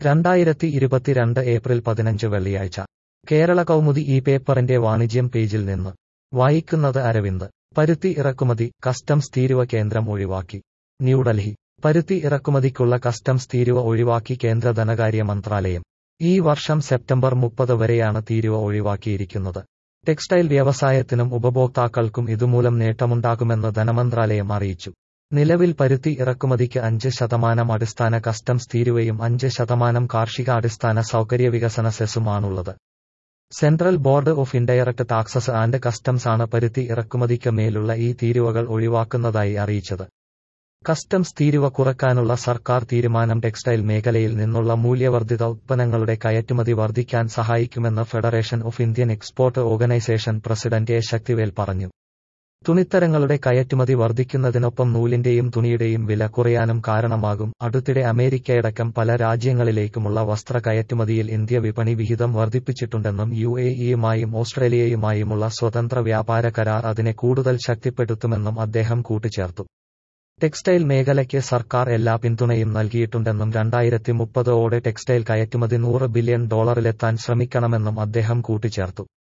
രണ്ടായിരത്തി ഇരുപത്തിരണ്ട് ഏപ്രിൽ പതിനഞ്ച് വെള്ളിയാഴ്ച കേരള കൗമുദി ഈ പേപ്പറിന്റെ വാണിജ്യം പേജിൽ നിന്ന് വായിക്കുന്നത് അരവിന്ദ് പരുത്തി ഇറക്കുമതി കസ്റ്റംസ് തീരുവ കേന്ദ്രം ഒഴിവാക്കി ന്യൂഡൽഹി പരുത്തി ഇറക്കുമതിക്കുള്ള കസ്റ്റംസ് തീരുവ ഒഴിവാക്കി കേന്ദ്ര ധനകാര്യ മന്ത്രാലയം ഈ വർഷം സെപ്റ്റംബർ മുപ്പത് വരെയാണ് തീരുവ ഒഴിവാക്കിയിരിക്കുന്നത് ടെക്സ്റ്റൈൽ വ്യവസായത്തിനും ഉപഭോക്താക്കൾക്കും ഇതുമൂലം നേട്ടമുണ്ടാകുമെന്ന് ധനമന്ത്രാലയം അറിയിച്ചു നിലവിൽ പരുത്തി ഇറക്കുമതിക്ക് അഞ്ച് ശതമാനം അടിസ്ഥാന കസ്റ്റംസ് തീരുവയും അഞ്ച് ശതമാനം കാർഷിക അടിസ്ഥാന സൗകര്യ വികസന സെസും ആണുള്ളത് central board of indirect taxes and customs ആണ് പരുത്തി ഇറക്കുമതിക്ക് മേലുള്ള ഈ തീരുവകൾ ഒഴിവാക്കുന്നതായി അറിയിച്ചത് കസ്റ്റംസ് തീരുവ കുറയ്ക്കാനുള്ള സർക്കാർ തീരുമാനം ടെക്സ്റ്റൈൽ മേഖലയിൽ നിന്നുള്ള മൂല്യവർദ്ധിത ഉത്പന്നങ്ങളുടെ കയറ്റുമതി വർദ്ധിക്കാൻ സഹായിക്കുമെന്ന് federation of Indian export organisation president A Sakthivel പറഞ്ഞു തുണിത്തരങ്ങളുടെ കയറ്റുമതി വർദ്ധിക്കുന്നതിനൊപ്പം നൂലിന്റെയും തുണിയുടെയും വില കുറയാനും കാരണമാകും അടുത്തിടെ അമേരിക്കയടക്കം പല രാജ്യങ്ങളിലേക്കുമുള്ള വസ്ത്ര കയറ്റുമതിയിൽ ഇന്ത്യ വിപണി വിഹിതം വർദ്ധിപ്പിച്ചിട്ടുണ്ടെന്നും യു എ ഇയുമായും ഓസ്ട്രേലിയയുമായുമുള്ള സ്വതന്ത്ര വ്യാപാര കരാർ അതിനെ കൂടുതൽ ശക്തിപ്പെടുത്തുമെന്നും അദ്ദേഹം കൂട്ടിച്ചേർത്തു ടെക്സ്റ്റൈൽ മേഖലയ്ക്ക് സർക്കാർ എല്ലാ പിന്തുണയും നൽകിയിട്ടുണ്ടെന്നും രണ്ടായിരത്തി മുപ്പതോടെ ടെക്സ്റ്റൈൽ കയറ്റുമതി നൂറ് ബില്യൺ ഡോളറിലെത്താൻ ശ്രമിക്കണമെന്നും അദ്ദേഹം കൂട്ടിച്ചേർത്തു